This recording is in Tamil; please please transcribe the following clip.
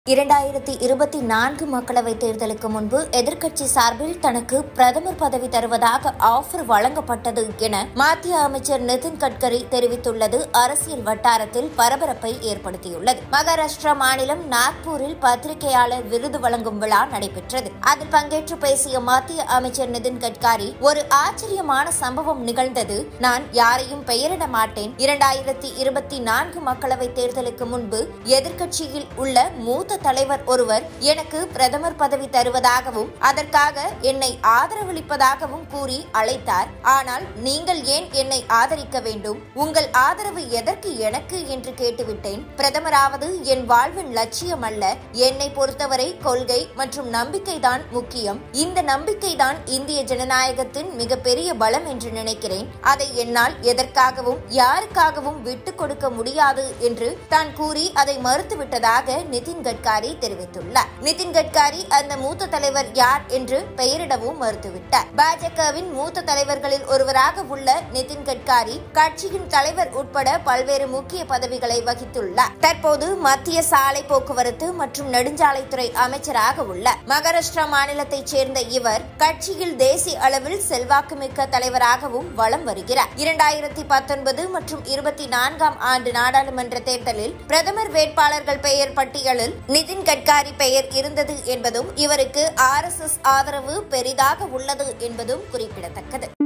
இரண்டாயிரத்தி இருபத்தி நான்கு மக்களவைத் தேர்தலுக்கு முன்பு எதிர்க்கட்சி சார்பில் தனக்கு பிரதமர் பதவி தருவதாக ஆஃபர் வழங்கப்பட்டது என மத்திய அமைச்சர் நிதின் கட்கரி தெரிவித்துள்ளது அரசியல் வட்டாரத்தில் பரபரப்பை ஏற்படுத்தியுள்ளது மகாராஷ்டிரா மாநிலம் நாக்பூரில் பத்திரிகையாளர் விருது வழங்கும் விழா நடைபெற்றது அதில் பங்கேற்று பேசிய மத்திய அமைச்சர் நிதின் கட்காரி ஒரு ஆச்சரியமான சம்பவம் நிகழ்ந்தது நான் யாரையும் பெயரிட மாட்டேன் இரண்டாயிரத்தி இருபத்தி நான்கு மக்களவைத் தேர்தலுக்கு முன்பு எதிர்க்கட்சியில் உள்ள மூத்த தலைவர் ஒருவர் எனக்கு பிரதமர் பதவி தருவதாகவும் அதற்காக என்னை ஆதரவளிப்பதாகவும் கூறி அழைத்தார் ஆனால் நீங்கள் ஏன் என்னை ஆதரிக்க வேண்டும் உங்கள் ஆதரவு எதற்கு எனக்கு என்று கேட்டுவிட்டேன் பிரதமராவது என் வாழ்வின் லட்சியம் அல்ல என்னை பொறுத்தவரை கொள்கை மற்றும் நம்பிக்கைதான் முக்கியம் இந்த நம்பிக்கைதான் இந்திய ஜனநாயகத்தின் மிகப்பெரிய பலம் என்று நினைக்கிறேன் அதை என்னால் எதற்காகவும் யாருக்காகவும் விட்டுக் கொடுக்க முடியாது என்று தான் கூறி அதை மறுத்துவிட்டதாக நிதின் கட்காரி தெரிவித்துள்ளார் நிதின் கட்காரி அந்த மூத்த தலைவர் யார் என்று பெயரிடவும் மறுத்துவிட்டார் பாஜகவின் மூத்த தலைவர்களில் ஒருவராக உள்ள நிதின் கட்காரி கட்சியின் தலைவர் உட்பட பல்வேறு முக்கிய பதவிகளை வகித்துள்ளார் தற்போது மத்திய சாலை போக்குவரத்து மற்றும் நெடுஞ்சாலைத்துறை அமைச்சராக உள்ளார் மகாராஷ்டிரா மாநிலத்தைச் சேர்ந்த இவர் கட்சியில் தேசிய அளவில் செல்வாக்குமிக்க தலைவராகவும் வலம் வருகிறார் இரண்டாயிரத்தி பத்தொன்பது மற்றும் இருபத்தி நான்காம் ஆண்டு நாடாளுமன்ற தேர்தலில் பிரதமர் வேட்பாளர்கள் பெயர் பட்டியலில் நிதின் கட்காரி பெயர் இருந்தது என்பதும் இவருக்கு ஆர் ஆதரவு பெரிதாக உள்ளது என்பதும் குறிப்பிடத்தக்கது